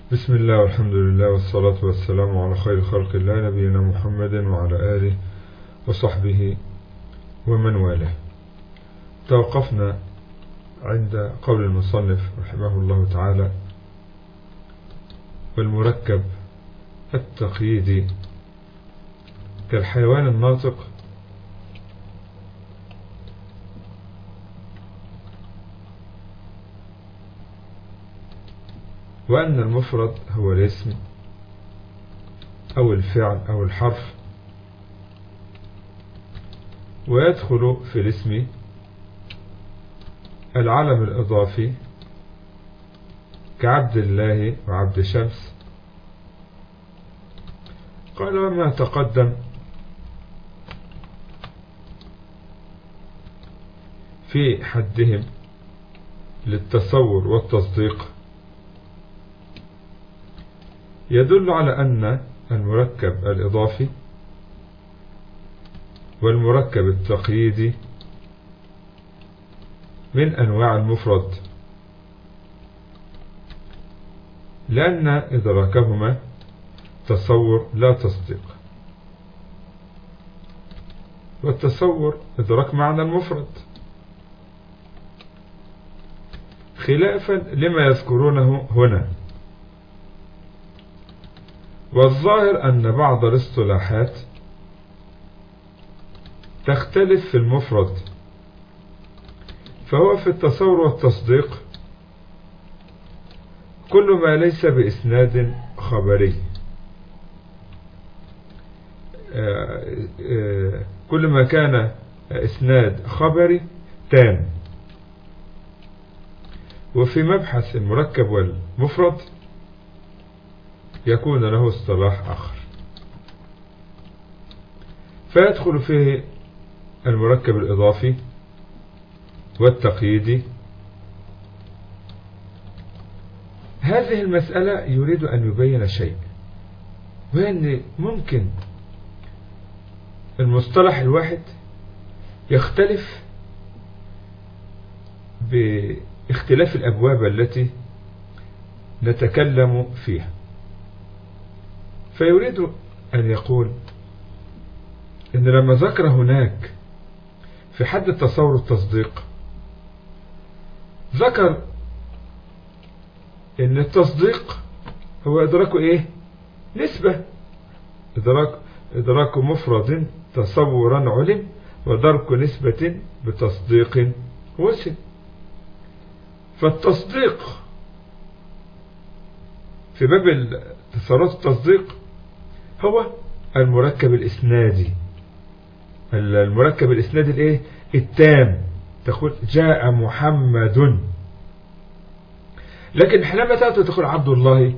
بسم الله والحمد لله والصلاة والسلام على خير خلق الله نبينا محمد وعلى آله وصحبه ومن والاه توقفنا عند قول المصنف رحمه الله تعالى والمركب التقييدي كالحيوان الناطق وأن المفرد هو الاسم أو الفعل أو الحرف ويدخل في الاسم العلم الإضافي كعبد الله وعبد شمس قال وما تقدم في حدهم للتصور والتصديق يدل على أن المركب الإضافي والمركب التقييدي من أنواع المفرد لأن إدراكهما تصور لا تصديق والتصور إدراك معنى المفرد خلافا لما يذكرونه هنا والظاهر أن بعض الاصطلاحات تختلف في المفرد فهو في التصور والتصديق كل ما ليس بإسناد خبري كل ما كان إسناد خبري تام وفي مبحث المركب والمفرد يكون له اصطلاح آخر فيدخل فيه المركب الإضافي والتقييدي هذه المسألة يريد أن يبين شيء وأن ممكن المصطلح الواحد يختلف باختلاف الأبواب التي نتكلم فيها فيريد أن يقول إن لما ذكر هناك في حد التصور التصديق ذكر إن التصديق هو إدراك إيه نسبة إدراك إدراك مفرد تصورا علم ودرك نسبة بتصديق وسم فالتصديق في باب تصورات التصديق هو المركب الإسنادي المركب الإسنادي الايه التام تقول جاء محمد لكن حينما تأتي تقول عبد الله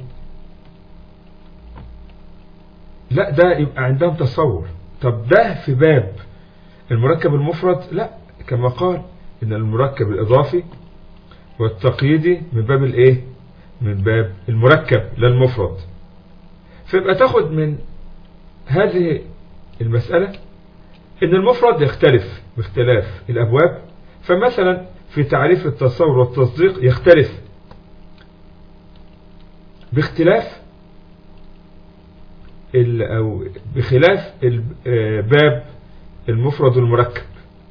لا ده يبقى عندهم تصور طب ده في باب المركب المفرد لا كما قال ان المركب الإضافي والتقييدي من باب الايه من باب المركب لا المفرد فيبقى تاخد من هذه المسألة ان المفرد يختلف باختلاف الابواب فمثلا في تعريف التصور والتصديق يختلف باختلاف او بخلاف باب المفرد والمركب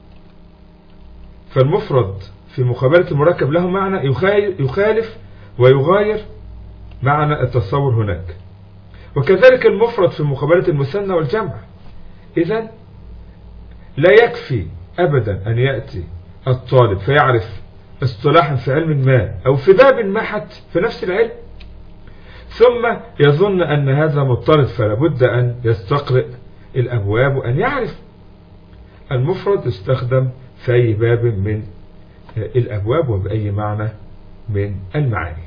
فالمفرد في مقابلة المركب له معنى يخالف ويغاير معنى التصور هناك وكذلك المفرد في مقابلة المثنى والجمع إذا لا يكفي أبدا أن يأتي الطالب فيعرف اصطلاحا في علم ما أو في باب ما حتى في نفس العلم ثم يظن أن هذا مضطرد فلا بد أن يستقرئ الأبواب وأن يعرف المفرد يستخدم في أي باب من الأبواب وبأي معنى من المعاني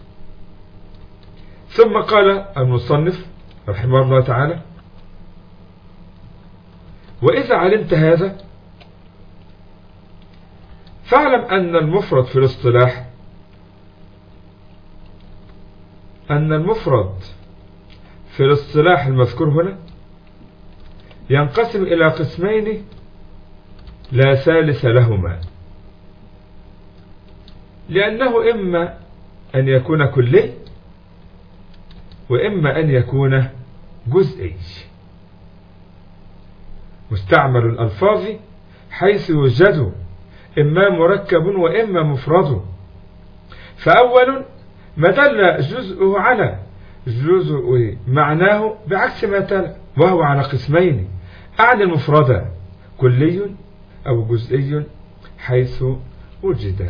ثم قال المصنف رحمه الله تعالى وإذا علمت هذا فاعلم أن المفرد في الاصطلاح أن المفرد في الاصطلاح المذكور هنا ينقسم إلى قسمين لا ثالث لهما لأنه إما أن يكون كلي وإما أن يكون جزئي مستعمل الألفاظ حيث يوجد إما مركب وإما مفرد فأول ما دل جزءه على جزء معناه بعكس ما تلا وهو على قسمين أعني المفرد كلي أو جزئي حيث وجد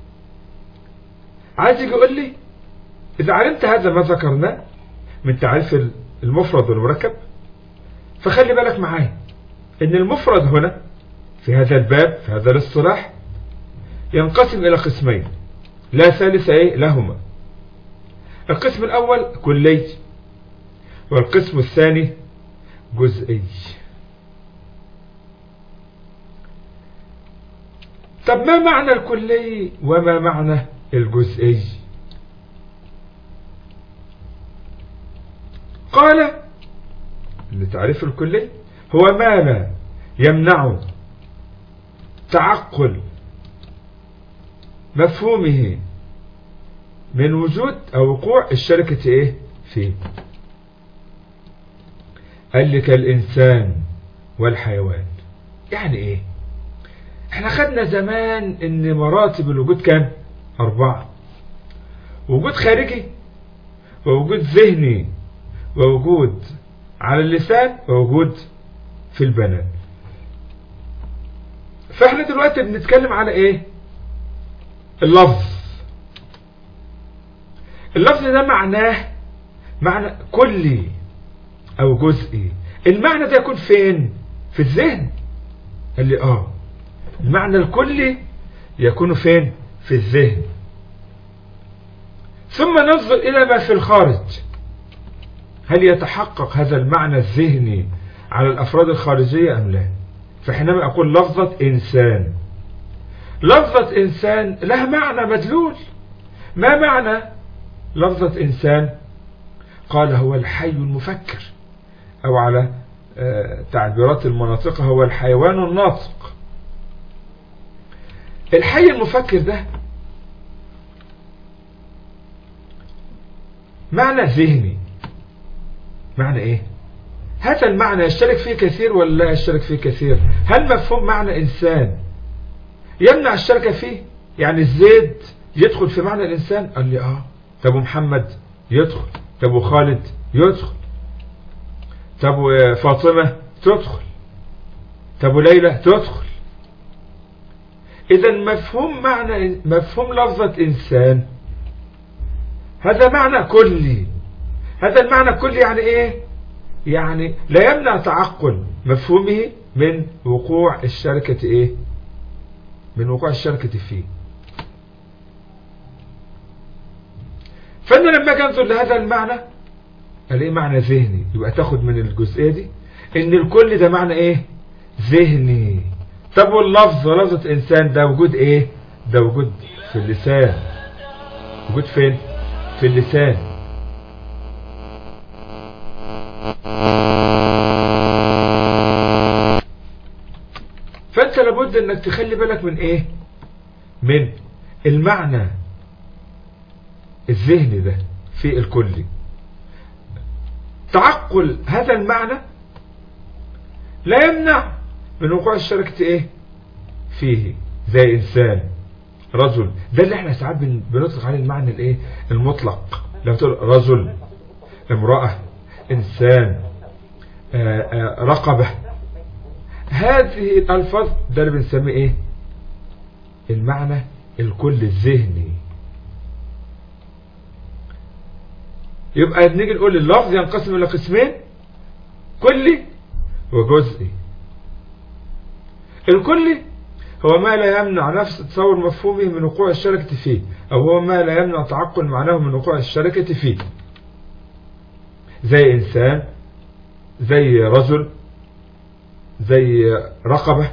عايز يقول لي إذا علمت هذا ما ذكرناه من تعريف المفرد والمركب فخلي بالك معايا ان المفرد هنا في هذا الباب في هذا الاصطلاح ينقسم الى قسمين لا ثالث ايه لهما القسم الاول كلي والقسم الثاني جزئي طب ما معنى الكلي وما معنى الجزئي قال لتعريف الكلي هو ما لا يمنع تعقل مفهومه من وجود أو وقوع الشركة إيه فيه قال لك الإنسان والحيوان يعني إيه احنا خدنا زمان ان مراتب الوجود كام أربعة وجود خارجي ووجود ذهني ووجود على اللسان ووجود في البنان فاحنا دلوقتي بنتكلم على ايه اللفظ اللفظ ده معناه معنى كلي او جزئي المعنى ده يكون فين في الذهن قال لي اه المعنى الكلي يكون فين في الذهن ثم ننظر الى ما في الخارج هل يتحقق هذا المعنى الذهني على الأفراد الخارجية أم لا فحينما أقول لفظة إنسان لفظة إنسان لها معنى مدلول ما معنى لفظة إنسان قال هو الحي المفكر أو على تعبيرات المناطق هو الحيوان الناطق الحي المفكر ده معنى ذهني معنى ايه هذا المعنى يشترك فيه كثير ولا لا يشترك فيه كثير هل مفهوم معنى انسان يمنع الشركة فيه يعني الزيد يدخل في معنى الانسان قال لي اه طب محمد يدخل طب خالد يدخل طب فاطمة تدخل طب ليلى تدخل اذا مفهوم معنى مفهوم لفظة انسان هذا معنى كلي هذا المعنى الكلي يعني ايه يعني لا يمنع تعقل مفهومه من وقوع الشركة ايه من وقوع الشركة فيه فانا لما اجي انظر لهذا المعنى الاقي معنى ذهني يبقى تاخد من الجزئية دي ان الكل ده معنى ايه ذهني طب واللفظ ولفظة انسان ده وجود ايه ده وجود في اللسان وجود فين في اللسان فانت لابد انك تخلي بالك من ايه من المعنى الذهني ده في الكلي تعقل هذا المعنى لا يمنع من وقوع الشركة ايه فيه زي انسان رجل ده اللي احنا ساعات بنطلق عليه المعنى الايه المطلق لما تقول رجل امرأة انسان آآ آآ رقبة هذه الالفاظ ده اللي بنسميه ايه المعنى الكل الذهني يبقى نيجي نقول اللفظ ينقسم الى قسمين كلي وجزئي الكلي هو ما لا يمنع نفس تصور مفهومه من وقوع الشركة فيه أو هو ما لا يمنع تعقل معناه من وقوع الشركة فيه زي إنسان زي رجل زي رقبة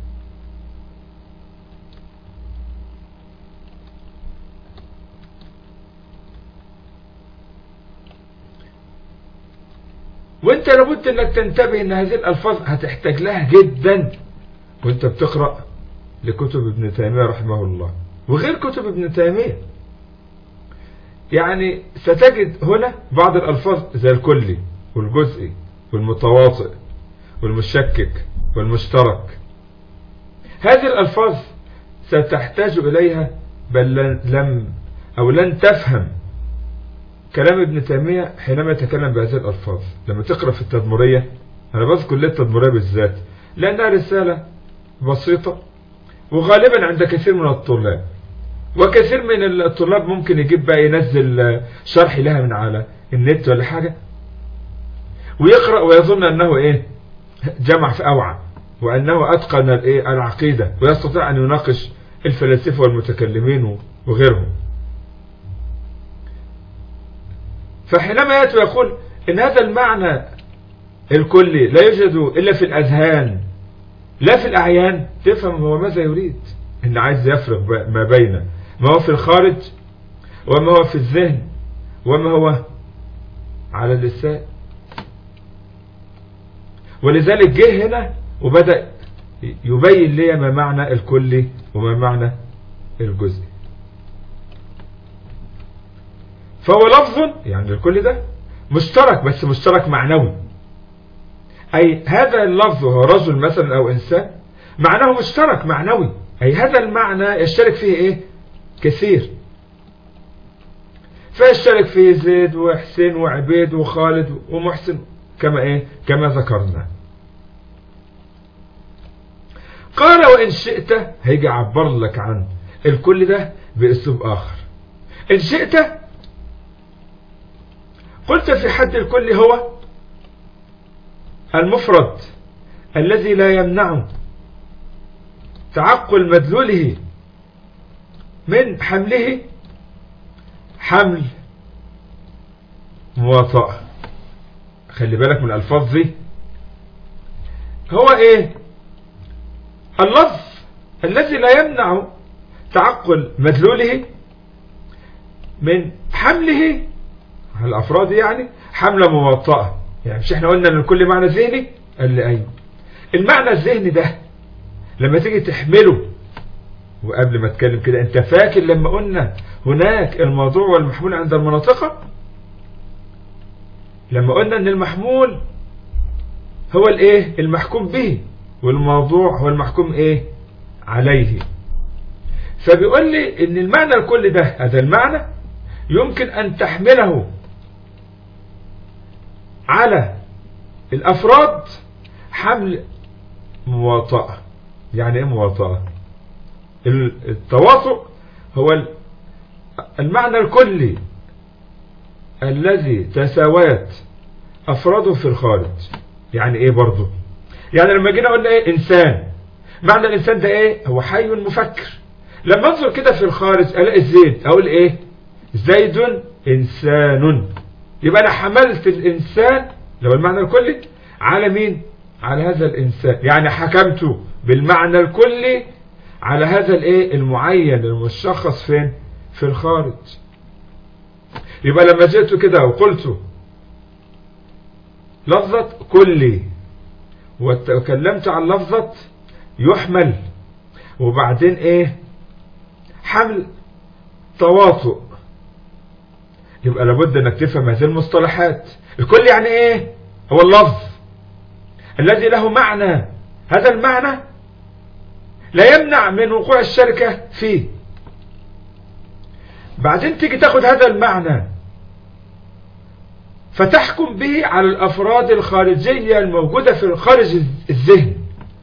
وانت لابد انك تنتبه ان هذه الالفاظ هتحتاج لها جدا وانت بتقرأ لكتب ابن تيمية رحمه الله وغير كتب ابن تيمية يعني ستجد هنا بعض الألفاظ زي الكلي والجزئي والمتواطئ والمشكك والمشترك هذه الألفاظ ستحتاج إليها بل لم أو لن تفهم كلام ابن تيمية حينما يتكلم بهذه الألفاظ لما تقرأ في التدمرية أنا بذكر ليه التدمرية بالذات لأنها رسالة بسيطة وغالبا عند كثير من الطلاب وكثير من الطلاب ممكن يجيب بقى ينزل شرح لها من على النت ولا حاجة ويقرأ ويظن أنه إيه جمع في أوعى وأنه أتقن الإيه العقيدة ويستطيع أن يناقش الفلاسفة والمتكلمين وغيرهم فحينما يأتي ويقول إن هذا المعنى الكلي لا يوجد إلا في الأذهان لا في الأعيان تفهم هو ماذا يريد إن عايز يفرق ما بين ما هو في الخارج وما هو في الذهن وما هو على اللسان ولذلك جه هنا وبدأ يبين لي ما معنى الكلي وما معنى الجزئي فهو لفظ يعني الكل ده مشترك بس مشترك معنوي أي هذا اللفظ هو رجل مثلا أو إنسان معناه مشترك معنوي أي هذا المعنى يشترك فيه إيه كثير فيشترك فيه زيد وحسين وعبيد وخالد ومحسن كما إيه كما ذكرنا قال وإن شئت هيجي عبر لك عن الكل ده بأسلوب آخر إن شئت قلت في حد الكل هو المفرد الذي لا يمنع تعقل مدلوله من حمله حمل مواطأة خلي بالك من الألفاظ دي هو ايه اللفظ الذي لا يمنع تعقل مدلوله من حمله الأفراد يعني حملة مواطئة يعني مش احنا قلنا ان كل معنى ذهني قال لي ايوه المعنى الذهني ده لما تيجي تحمله وقبل ما اتكلم كده انت فاكر لما قلنا هناك الموضوع والمحمول عند المناطق لما قلنا ان المحمول هو الايه المحكوم به والموضوع هو المحكوم ايه عليه فبيقول لي ان المعنى الكل ده هذا المعنى يمكن ان تحمله على الافراد حمل مواطأة يعني ايه مواطأة التواطؤ هو المعنى الكلي الذي تساوات افراده في الخارج يعني ايه برضه يعني لما جينا قلنا ايه انسان معنى الانسان ده ايه هو حي مفكر لما انظر كده في الخارج الاقي الزيد اقول ايه زيد انسان يبقى انا حملت الانسان لو المعنى الكلي على مين على هذا الانسان يعني حكمت بالمعنى الكلي على هذا الايه المعين المشخص فين في الخارج يبقى لما جئت كده وقلت لفظة كلي وتكلمت عن لفظة يحمل وبعدين ايه حمل تواطؤ يبقى لابد انك تفهم هذه المصطلحات الكل يعني ايه هو اللفظ الذي له معنى هذا المعنى لا يمنع من وقوع الشركة فيه بعدين تيجي تاخد هذا المعنى فتحكم به على الأفراد الخارجية الموجودة في خارج الذهن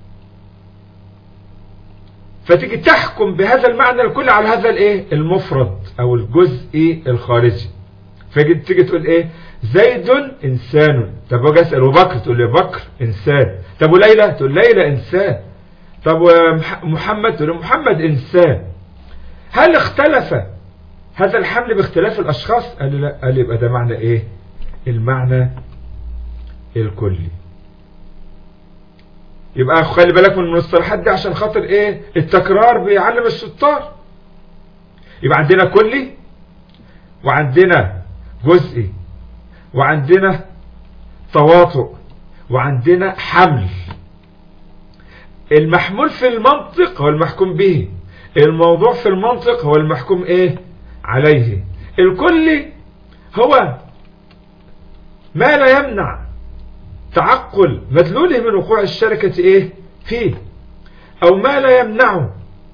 فتيجي تحكم بهذا المعنى الكل على هذا الايه المفرد او الجزء الخارجي فتيجي تقول ايه زيد انسان طب واجي اسال وبكر تقول لي بكر انسان طب وليلى تقول ليلى انسان طب ومحمد تقول محمد انسان هل اختلف هذا الحمل باختلاف الاشخاص قال لي لا قال لي يبقى ده معنى ايه المعنى الكلي يبقى خلي بالك من المصطلحات دي عشان خاطر ايه التكرار بيعلم الشطار يبقى عندنا كلي وعندنا جزئي وعندنا تواطؤ وعندنا حمل المحمول في المنطق هو المحكوم به الموضوع في المنطق هو المحكوم ايه عليه الكلي هو ما لا يمنع تعقل مدلوله من وقوع الشركة ايه فيه او ما لا يمنعه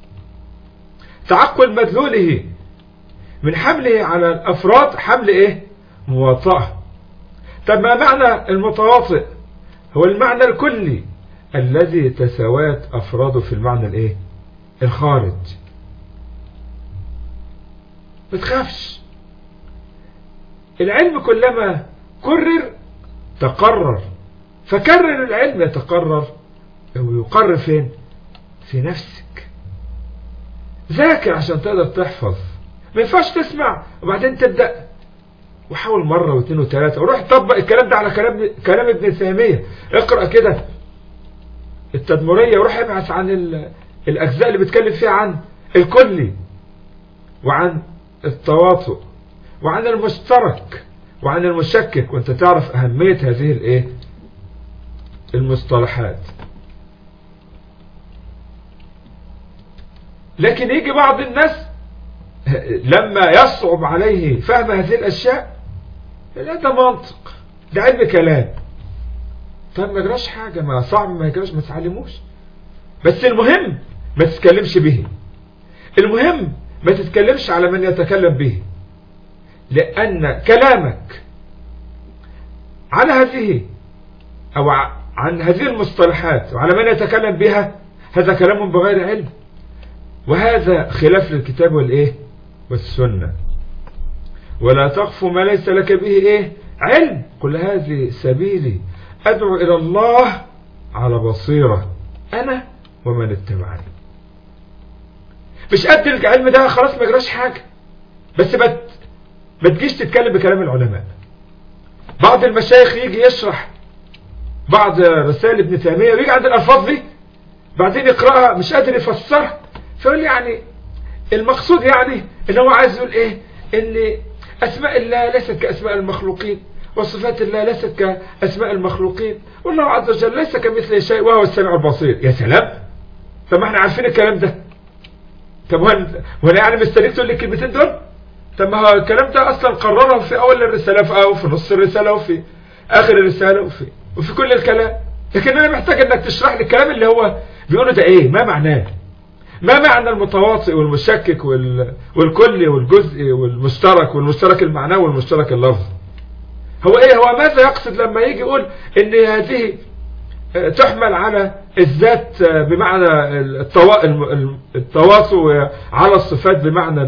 تعقل مدلوله من حمله على الافراد حمل ايه مواطأة طب ما معنى المتواطئ هو المعنى الكلي الذي تساوات افراده في المعنى الايه الخارج ما تخافش العلم كلما كرر تقرر فكرر العلم يتقرر ويقرر فين في نفسك ذاكر عشان تقدر تحفظ ما ينفعش تسمع وبعدين تبدأ وحاول مرة واثنين وثلاثة وروح طبق الكلام ده على كلام كلام ابن تيمية اقرأ كده التدمرية وروح ابحث عن الأجزاء اللي بيتكلم فيها عن الكلي وعن التواطؤ وعن المشترك وعن المشكك وانت تعرف أهمية هذه الايه المصطلحات لكن يجي بعض الناس لما يصعب عليه فهم هذه الأشياء لا ده منطق ده علم كلام طب ما يجراش حاجة ما صعب ما يجراش ما تعلموش بس المهم ما تتكلمش به المهم ما تتكلمش على من يتكلم به لأن كلامك على هذه أو عن هذه المصطلحات وعلى من يتكلم بها هذا كلام بغير علم وهذا خلاف للكتاب والإيه والسنة ولا تقف ما ليس لك به إيه علم قل هذه سبيلي أدعو إلى الله على بصيرة أنا ومن اتبعني مش قد العلم ده خلاص ما يجراش حاجة بس بت ما تجيش تتكلم بكلام العلماء بعض المشايخ يجي يشرح بعض رسائل ابن تيمية ويجي عند الألفاظ دي بعدين يقرأها مش قادر يفسرها فيقول يعني المقصود يعني ان هو عايز يقول ايه ان اسماء الله ليست كاسماء المخلوقين وصفات الله ليست كاسماء المخلوقين والله عز وجل ليس كمثله شيء وهو السميع البصير يا سلام طب ما احنا عارفين الكلام ده طب هو انا يعني مستنيك تقول لي الكلمتين دول طب ما هو الكلام ده اصلا قرره في اول الرساله في او في نص الرساله وفي اخر الرساله وفي وفي كل الكلام لكن انا محتاج انك تشرح لي الكلام اللي هو بيقوله ده ايه ما معناه ما معنى المتواطئ والمشكك وال... والكلي والجزئي والمشترك والمشترك المعنوي والمشترك اللفظي هو ايه هو ماذا يقصد لما يجي يقول ان هذه تحمل على الذات بمعنى التوا... التواصل على الصفات بمعنى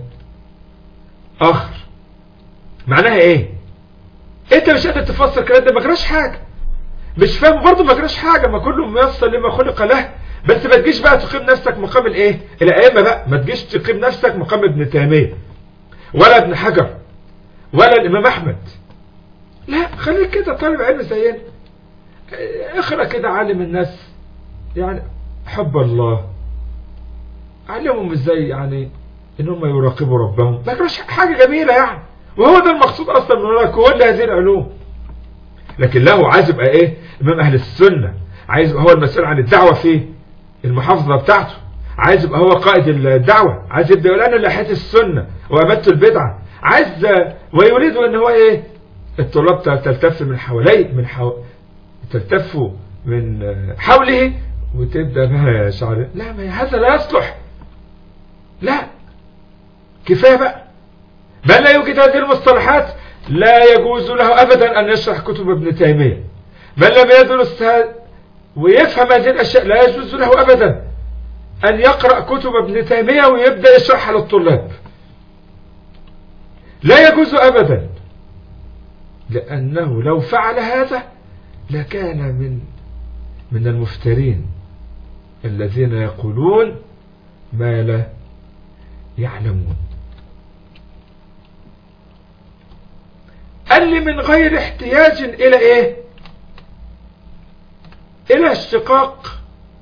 الآخر معناها ايه انت مش قادر تفسر الكلام ده ما جراش حاجة مش فاهم برضه ما جراش حاجة ما كله ميسر لما خلق له بس ما تجيش بقى تقيم نفسك مقام الايه الائمه بقى ما تجيش تقيم نفسك مقام ابن تيميه ولا ابن حجر ولا الامام احمد لا خليك كده طالب علم زينا اقرا كده عالم الناس يعني حب الله علمهم ازاي يعني ان هم يراقبوا ربهم ما كانش حاجه جميله يعني وهو ده المقصود اصلا من وراء كل هذه العلوم لكن له عايز يبقى ايه امام اهل السنه عايز يبقى هو المسؤول عن الدعوه فيه المحافظة بتاعته عايز يبقى هو قائد الدعوة عايز يبدأ يقول انا اللي حيت السنة وابدت البدعة عايز ويريد ان هو ايه الطلاب تلتف من حواليه من حو... تلتف من حوله وتبدأ بها يا شعر لا ما هذا لا يصلح لا كفاية بقى بل لا يوجد هذه المصطلحات لا يجوز له ابدا ان يشرح كتب ابن تيمية من لم يدرس ويفهم هذه الأشياء لا يجوز له أبدا أن يقرأ كتب ابن تيمية ويبدأ يشرحها للطلاب لا يجوز أبدا لأنه لو فعل هذا لكان من من المفترين الذين يقولون ما لا يعلمون قال لي من غير احتياج إلى إيه إلى اشتقاق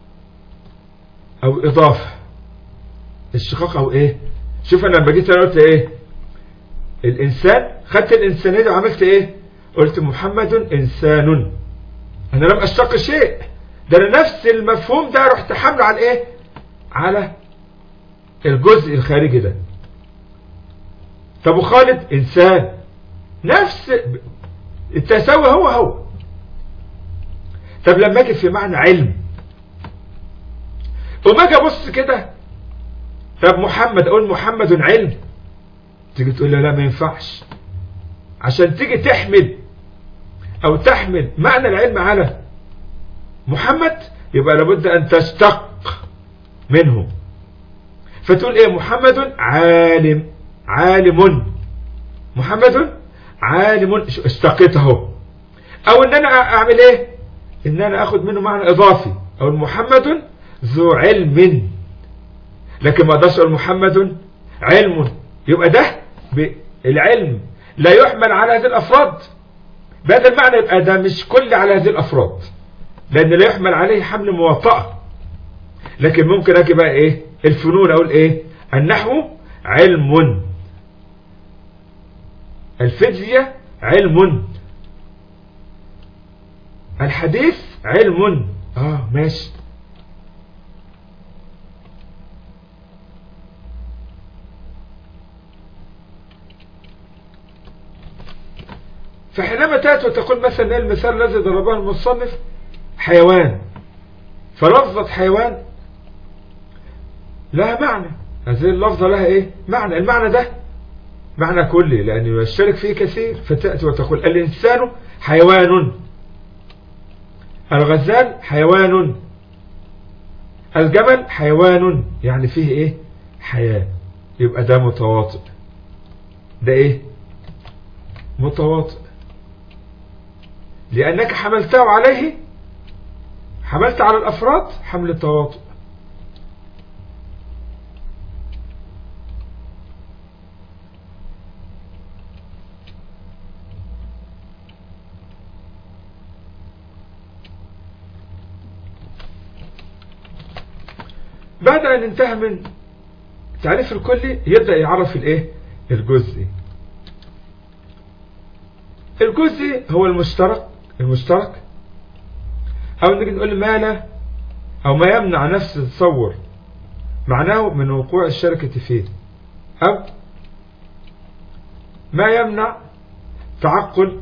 أو إضافة اشتقاق أو إيه شوف أنا لما جيت أنا قلت إيه الإنسان خدت الإنسانية دي وعملت إيه قلت محمد إنسان أنا لم أشتق شيء ده أنا نفس المفهوم ده رحت حمله على إيه على الجزء الخارجي ده طب وخالد إنسان نفس التساوي هو هو طب لما اجي في معنى علم وما اجي ابص كده طب محمد اقول محمد علم تيجي تقول لي لا ما ينفعش عشان تيجي تحمل او تحمل معنى العلم على محمد يبقى لابد ان تشتق منه فتقول ايه محمد عالم عالم محمد عالم اشتقيته او ان انا اعمل ايه ان انا اخد منه معنى اضافي او محمد ذو علم لكن ما اقدرش اقول محمد علم يبقى ده العلم لا يحمل على هذه الافراد بهذا المعنى يبقى ده مش كل على هذه الافراد لان لا يحمل عليه حمل موطأ لكن ممكن اجي بقى ايه الفنون اقول ايه النحو علم الفيزياء علم الحديث علم اه ماشي فحينما تأتي وتقول مثلا المثال الذي ضربه المصنف حيوان فلفظة حيوان لها معنى هذه اللفظة لها ايه معنى المعنى ده معنى كلي لأنه يشترك فيه كثير فتأتي وتقول الإنسان حيوان الغزال حيوان الجمل حيوان يعني فيه ايه حياة يبقى ده متواطئ ده ايه متواطئ لأنك حملته عليه حملت على الأفراد حمل التواطؤ بعد أن انتهى من تعريف الكلي يبدأ يعرف الايه الجزئي الجزئي هو المشترك المشترك او نيجي نقول ما لا او ما يمنع نفس التصور معناه من وقوع الشركة فيه او ما يمنع تعقل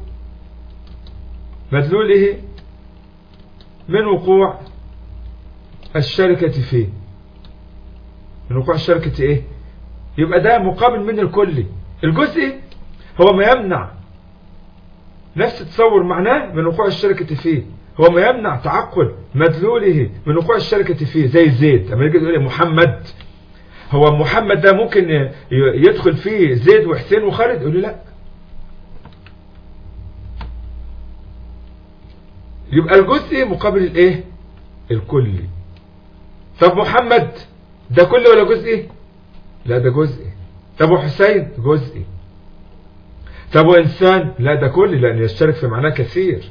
مدلوله من وقوع الشركة فيه من وقوع الشركة ايه يبقى ده مقابل من الكلي الجزئي هو ما يمنع نفس تصور معناه من وقوع الشركة فيه هو ما يمنع تعقل مدلوله من وقوع الشركة فيه زي زيد لما يجي يقول محمد هو محمد ده ممكن يدخل فيه زيد وحسين وخالد يقول لا يبقى الجزء مقابل الايه الكلي طب محمد ده كل ولا جزئي لا ده جزئي طب وحسين جزئي طب وإنسان لا ده كلي لأن يشترك في معناه كثير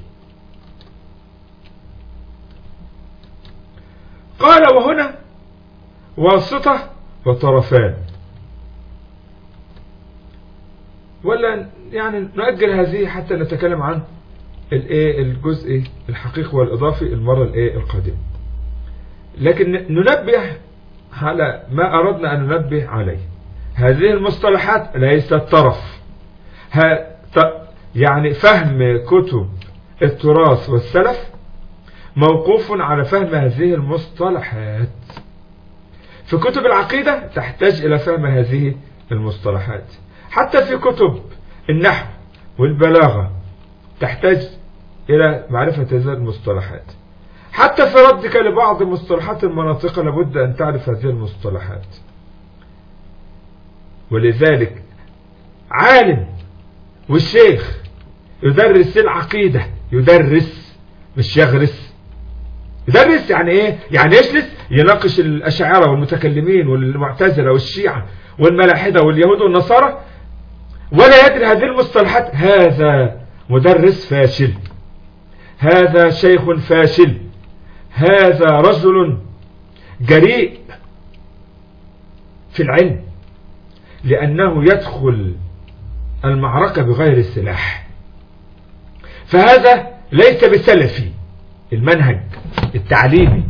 قال وهنا واسطة وطرفان ولا يعني نؤجل هذه حتى نتكلم عن الايه الجزء الحقيقي والإضافي المرة الايه القادمة لكن ننبه على ما أردنا أن ننبه عليه هذه المصطلحات ليست طرف يعني فهم كتب التراث والسلف موقوف على فهم هذه المصطلحات في كتب العقيدة تحتاج إلى فهم هذه المصطلحات حتى في كتب النحو والبلاغة تحتاج إلى معرفة هذه المصطلحات حتى في ردك لبعض مصطلحات المناطق لابد أن تعرف هذه المصطلحات ولذلك عالم والشيخ يدرس العقيدة يدرس مش يغرس يدرس يعني ايه يعني يجلس يناقش الاشاعره والمتكلمين والمعتزله والشيعة والملاحدة واليهود والنصارى ولا يدري هذه المصطلحات هذا مدرس فاشل هذا شيخ فاشل هذا رجل جريء في العلم لأنه يدخل المعركة بغير السلاح فهذا ليس بسلفي المنهج التعليمي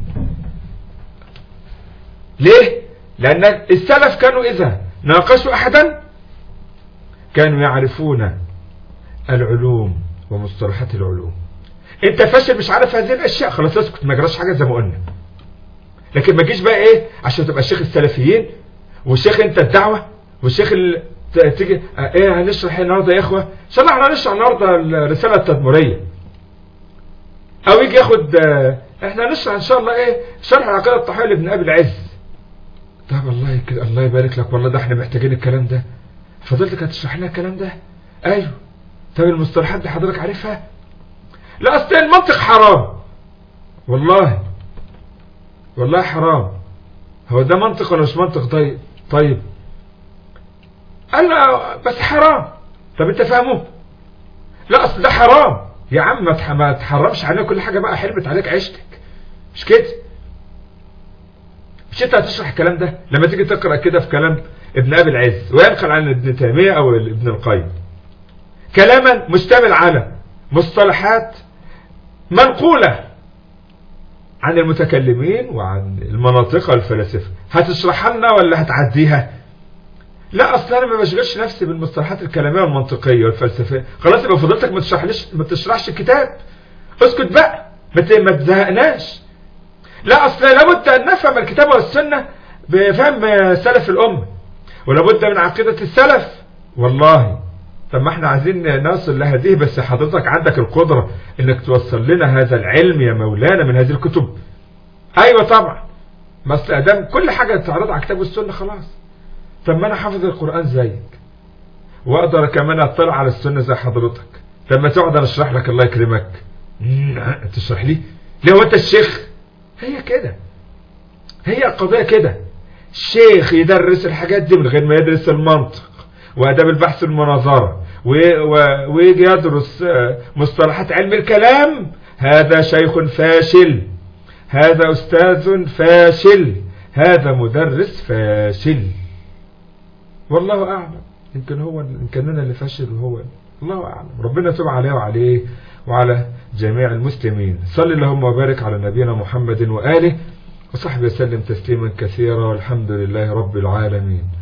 ليه لأن السلف كانوا إذا ناقشوا أحدا كانوا يعرفون العلوم ومصطلحات العلوم انت فاشل مش عارف هذه الاشياء خلاص اسكت ما جراش حاجه زي ما قلنا لكن ما تجيش بقى ايه عشان تبقى شيخ السلفيين وشيخ انت الدعوه والشيخ ال... ت- تيجي اه، ايه هنشرح ايه النهارده يا اخوه ان شاء الله احنا هنشرح النهارده الرساله التدمريه او يجي ياخد اه، احنا هنشرح ان شاء الله ايه شرح العقيده الطحاويه لابن ابي العز طب الله يك... الله يبارك لك والله ده احنا محتاجين الكلام ده فضلتك هتشرح لنا الكلام ده ايوه طب المصطلحات دي حضرتك عارفها لا اصل المنطق حرام والله والله حرام هو ده منطق ولا مش منطق طيب طيب قال لا بس حرام طب انت فاهمه لا اصل ده حرام يا عم ما تح- ما تحرمش علينا كل حاجه بقى حرمت عليك عيشتك مش كده مش انت هتشرح الكلام ده لما تيجي تقرا كده في كلام ابن ابي العز وينقل عن ابن تيميه او ابن القيم كلاما مشتمل على مصطلحات منقولة عن المتكلمين وعن المناطق والفلاسفة هتشرحها لنا ولا هتعديها لا اصلا انا ما بشغلش نفسي بالمصطلحات الكلامية والمنطقية والفلسفية خلاص يبقى فضلتك ما تشرحليش ما تشرحش الكتاب اسكت بقى ما ت- ما تزهقناش لا اصل لابد ان نفهم الكتاب والسنة بفهم سلف الامة ولابد من عقيدة السلف والله طب ما احنا عايزين نصل لهذه بس حضرتك عندك القدرة انك توصل لنا هذا العلم يا مولانا من هذه الكتب ايوه طبعا ما اصل ادام كل حاجة تعرض على الكتاب والسنة خلاص طب ما انا حافظ القرآن زيك واقدر كمان اطلع على السنة زي حضرتك طب ما تقعد انا اشرح لك الله يكرمك مم، تشرح لي ليه هو انت الشيخ هي كده هي القضية كده الشيخ يدرس الحاجات دي من غير ما يدرس المنطق واداب البحث والمناظرة و- و- ويجي يدرس آه، مصطلحات علم الكلام هذا شيخ فاشل هذا استاذ فاشل هذا مدرس فاشل والله اعلم يمكن هو يمكن انا اللي فاشل وهو الله اعلم ربنا يتوب عليه وعليه وعلى جميع المسلمين صل اللهم وبارك على نبينا محمد واله وصحبه وسلم تسليما كثيرا والحمد لله رب العالمين